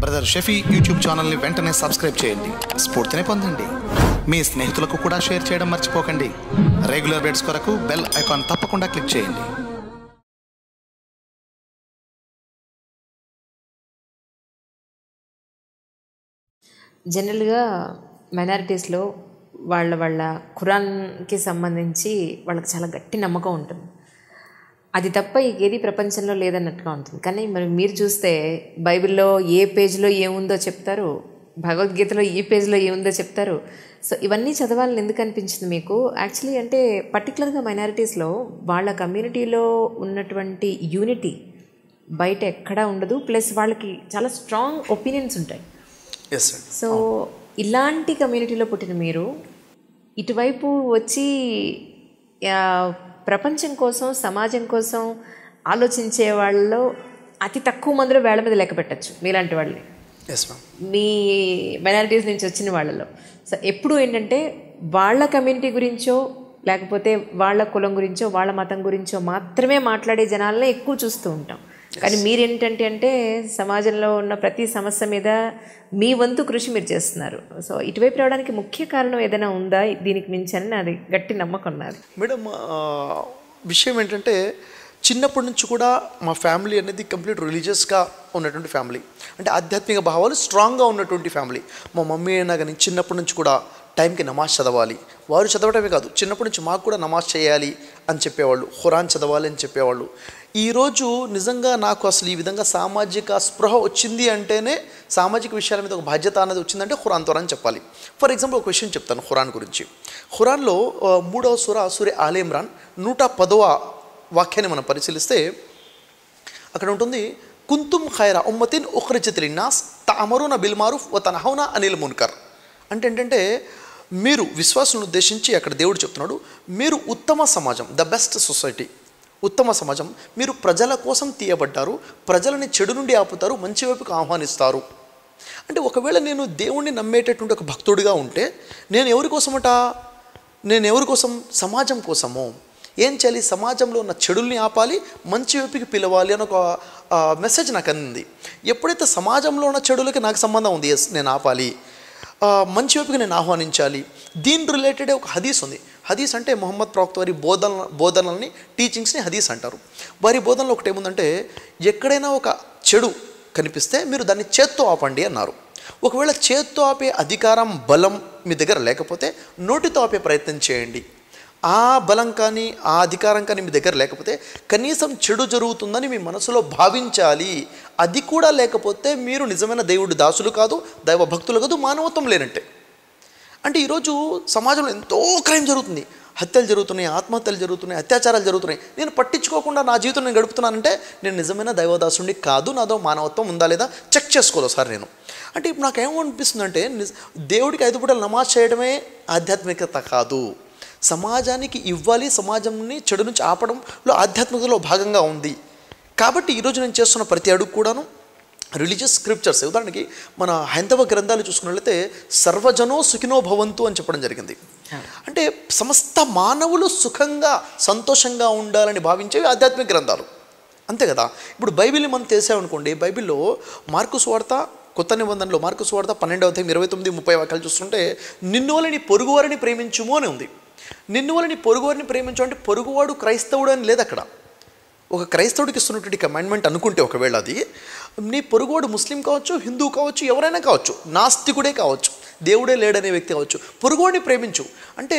brother Shafi YouTube ఛానల్ని వెంటనే subscribe చేయండి స్ఫూర్తిని పొందండి మీ స్నేహితులకు కూడా షేర్ చేయడం మర్చిపోకండి రెగ్యులర్ బెడ్స్ కొరకు బెల్ ఐకాన్ తప్పకుండా క్లిక్ చేయండి జనరల్గా మైనారిటీస్లో వాళ్ళ వాళ్ళ ఖురాన్కి సంబంధించి వాళ్ళకి చాలా గట్టి నమ్మకం ఉంటుంది అది తప్ప ఏది ప్రపంచంలో లేదన్నట్టుగా ఉంటుంది కానీ మరి మీరు చూస్తే బైబిల్లో ఏ పేజ్లో ఏముందో చెప్తారు భగవద్గీతలో ఈ పేజ్లో ఏముందో చెప్తారు సో ఇవన్నీ చదవాలని ఎందుకు అనిపించింది మీకు యాక్చువల్లీ అంటే పర్టికులర్గా మైనారిటీస్లో వాళ్ళ కమ్యూనిటీలో ఉన్నటువంటి యూనిటీ బయట ఎక్కడా ఉండదు ప్లస్ వాళ్ళకి చాలా స్ట్రాంగ్ ఒపీనియన్స్ ఉంటాయి ఎస్ అండి సో ఇలాంటి కమ్యూనిటీలో పుట్టిన మీరు ఇటువైపు వచ్చి ఆ, ప్రపంచం కోసం సమాజం కోసం ఆలోచించే వాళ్ళలో అతి తక్కువ మందిలో వేళ మీద లెక్క పెట్టచ్చు మీలాంటి వాళ్ళని ఎస్ మ్యామ్ మీ మైనారిటీస్ నుంచి వచ్చిన వాళ్ళలో సో ఎప్పుడు ఏంటంటే వాళ్ళ కమ్యూనిటీ గురించో లేకపోతే వాళ్ళ కులం గురించో వాళ్ళ మతం గురించో మాత్రమే మాట్లాడే జనాలనే ఎక్కువ చూస్తూ ఉంటాం కానీ మీరేంటంటే అంటే సమాజంలో ఉన్న ప్రతి సమస్య మీద మీ వంతు కృషి మీరు చేస్తున్నారు సో ఇటువైపు రావడానికి ముఖ్య కారణం ఏదైనా ఉందా దీనికి మించి అని నాది గట్టి నమ్మకం నాది మేడం ఆ, విషయం ఏంటంటే చిన్నప్పటి నుంచి కూడా మా ఫ్యామిలీ అనేది కంప్లీట్ రిలీజియస్గా ఉన్నటువంటి ఫ్యామిలీ అంటే ఆధ్యాత్మిక భావాలు స్ట్రాంగ్గా ఉన్నటువంటి ఫ్యామిలీ మా మమ్మీ అయినా కానీ చిన్నప్పటి నుంచి కూడా టైంకి నమాజ్ చదవాలి వారు చదవడమే కాదు చిన్నప్పటి నుంచి మాకు కూడా నమాజ్ చేయాలి అని చెప్పేవాళ్ళు ఖురాన్ చదవాలి అని చెప్పేవాళ్ళు ఈరోజు నిజంగా నాకు అసలు ఈ విధంగా సామాజిక స్పృహ వచ్చింది అంటేనే సామాజిక విషయాల మీద ఒక బాధ్యత అనేది వచ్చిందంటే ఖురాన్ ద్వారా అని చెప్పాలి ఫర్ ఎగ్జాంపుల్ ఒక విషయం చెప్తాను ఖురాన్ గురించి ఖురాన్లో ఆ, మూడవ సుర సూర్య ఆల్ ఇమ్రాన్ నూట పదవ వాక్యాన్ని మనం పరిశీలిస్తే అక్కడ ఉంటుంది కుంతుమ్ ఖైరా ఉమ్మతిన్ ఉఖ్రిజత్ లిన్నాస్ తమరున బిల్ మారూఫ్ వ తనహౌన అనిల్ మున్కర్ అంటే ఏంటంటే మీరు విశ్వాసులను ఉద్దేశించి అక్కడ దేవుడు చెప్తున్నాడు మీరు ఉత్తమ సమాజం ద బెస్ట్ సొసైటీ ఉత్తమ సమాజం మీరు ప్రజల కోసం తీయబడ్డారు ప్రజలని చెడు నుండి ఆపుతారు మంచి వైపుకు ఆహ్వానిస్తారు అంటే ఒకవేళ నేను దేవుణ్ణి నమ్మేటటువంటి ఒక భక్తుడిగా ఉంటే నేను ఎవరి కోసమట నేను ఎవరి కోసం సమాజం కోసము ఏం చేయాలి సమాజంలో ఉన్న చెడుల్ని ఆపాలి మంచి వైపుకి పిలవాలి అని ఒక ఆ, మెసేజ్ నాకు అందింది ఎప్పుడైతే సమాజంలో ఉన్న చెడులకి నాకు సంబంధం ఉంది ఎస్ నేను ఆపాలి ఆ, మంచి వైపుకి నేను ఆహ్వానించాలి దీని రిలేటెడ్ ఒక హదీస్ ఉంది హదీస్ అంటే మొహమ్మద్ ప్రవక్త వారి బోధన బోధనల్ని టీచింగ్స్ని హదీస్ అంటారు వారి బోధనలో ఒకటి ఏముందంటే ఎక్కడైనా ఒక చెడు కనిపిస్తే మీరు దాన్ని చేత్తో ఆపండి అన్నారు ఒకవేళ చేత్తో ఆపే అధికారం బలం మీ దగ్గర లేకపోతే నోటితో ఆపే ప్రయత్నం చేయండి ఆ బలం కానీ ఆ అధికారం కానీ మీ దగ్గర లేకపోతే కనీసం చెడు జరుగుతుందని మీ మనసులో భావించాలి అది కూడా లేకపోతే మీరు నిజమైన దేవుడి దాసులు కాదు దైవ భక్తులు కాదు మానవత్వం లేనంటే అంటే ఈరోజు సమాజంలో ఎంతో క్రైమ్ జరుగుతుంది హత్యలు జరుగుతున్నాయి ఆత్మహత్యలు జరుగుతున్నాయి అత్యాచారాలు జరుగుతున్నాయి నేను పట్టించుకోకుండా నా జీవితం నేను గడుపుతున్నానంటే నేను నిజమైన దైవదాసుని కాదు నాదో మానవత్వం ఉందా లేదా చెక్ చేసుకోవాలి ఒకసారి నేను అంటే ఇప్పుడు నాకు ఏమనిపిస్తుందంటే నిజ- దేవుడికి ఐదు పూటలు నమాజ్ చేయడమే ఆధ్యాత్మికత కాదు సమాజానికి ఇవ్వాలి సమాజంని చెడు నుంచి ఆపడంలో ఆధ్యాత్మికతలో భాగంగా ఉంది కాబట్టి ఈరోజు నేను చేస్తున్న ప్రతి అడుగు కూడాను రిలీజియస్ స్క్రిప్చర్స్ ఉదాహరణకి మన హైందవ గ్రంథాలు చూసుకున్నట్లయితే సర్వజనో సుఖినో భవంతు అని చెప్పడం జరిగింది అంటే సమస్త మానవులు సుఖంగా సంతోషంగా ఉండాలని భావించేవి ఆధ్యాత్మిక గ్రంథాలు అంతే కదా ఇప్పుడు బైబిల్ని మనం తెలిసామనుకోండి బైబిల్లో మార్కు స్వార్త కొత్త నిబంధనలో మార్కు స్వార్త పన్నెండవ అధ్యాయం ఇరవై తొమ్మిది ముప్పై వాక్యాలు చూస్తుంటే నిన్ను వలని పొరుగువారిని ప్రేమించుము అని ఉంది నిన్ను వలని పొరుగువారిని ప్రేమించు అంటే పొరుగువాడు క్రైస్తవుడు అని లేదు అక్కడ ఒక క్రైస్తవుడికి ఇస్తున్నటువంటి కమాండ్మెంట్ అనుకుంటే ఒకవేళ అది నీ పొరుగువాడు ముస్లిం కావచ్చు హిందూ కావచ్చు ఎవరైనా కావచ్చు నాస్తికుడే కావచ్చు దేవుడే లేడనే వ్యక్తి కావచ్చు పొరుగువాడిని ప్రేమించు అంటే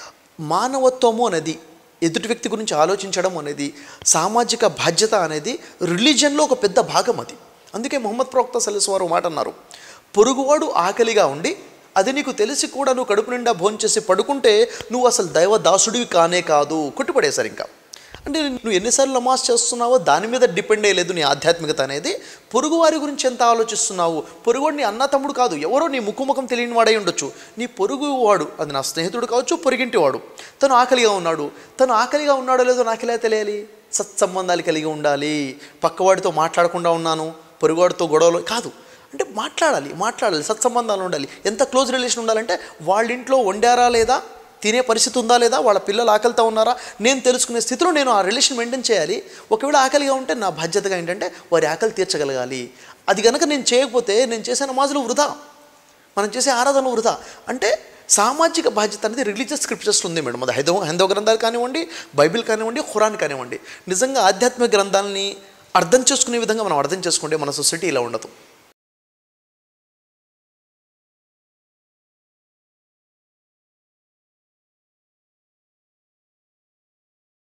మానవత్వము అనేది ఎదుటి వ్యక్తి గురించి ఆలోచించడం అనేది సామాజిక బాధ్యత అనేది రిలీజియన్లో ఒక పెద్ద భాగం అది అందుకే మొహమ్మద్ ప్రవక్త సలీస్ వారు ఒక మాట అన్నారు పొరుగువాడు ఆకలిగా ఉండి అది నీకు తెలిసి కూడా నువ్వు కడుపు నిండా భోంచేసి పడుకుంటే నువ్వు అసలు దైవ దాసుడివి కానే కాదు కొట్టిపడేశారు ఇంకా అంటే నువ్వు ఎన్నిసార్లు నమాజ్ చేస్తున్నావో దాని మీద డిపెండ్ అయ్యలేదు నీ ఆధ్యాత్మికత అనేది పొరుగువారి గురించి ఎంత ఆలోచిస్తున్నావు పొరుగువాడు నీ అన్న తమ్ముడు కాదు ఎవరో నీ ముఖముఖం తెలియని వాడై ఉండొచ్చు నీ పొరుగువాడు అది నా స్నేహితుడు కావచ్చు పొరుగింటి వాడు తను ఆకలిగా ఉన్నాడు తను ఆకలిగా ఉన్నాడో లేదో నాకు ఎలా తెలియాలి సత్సంబంధాలు కలిగి ఉండాలి పక్కవాడితో మాట్లాడకుండా ఉన్నాను పొరుగువాడితో గొడవలు కాదు అంటే మాట్లాడాలి మాట్లాడాలి సత్సంబంధాలు ఉండాలి ఎంత క్లోజ్ రిలేషన్ ఉండాలంటే వాళ్ళ ఇంట్లో వండారా లేదా తినే పరిస్థితి ఉందా లేదా వాళ్ళ పిల్లలు ఆకలితో ఉన్నారా నేను తెలుసుకునే స్థితిలో నేను ఆ రిలేషన్ మెయింటైన్ చేయాలి ఒకవేళ ఆకలిగా ఉంటే నా బాధ్యతగా ఏంటంటే వారి ఆకలి తీర్చగలగాలి అది కనుక నేను చేయకపోతే నేను చేసే నమాజులు వృధా మనం చేసే ఆరాధనలు వృధా అంటే సామాజిక బాధ్యత అనేది రిలీజియస్ స్క్రిప్చర్స్లో ఉంది మేడం అది హైందవ హైందవ గ్రంథాలు కానివ్వండి బైబిల్ కానివ్వండి ఖురాన్ కానివ్వండి నిజంగా ఆధ్యాత్మిక గ్రంథాలని అర్థం చేసుకునే విధంగా మనం అర్థం చేసుకుంటే మన సొసైటీ ఇలా ఉండదు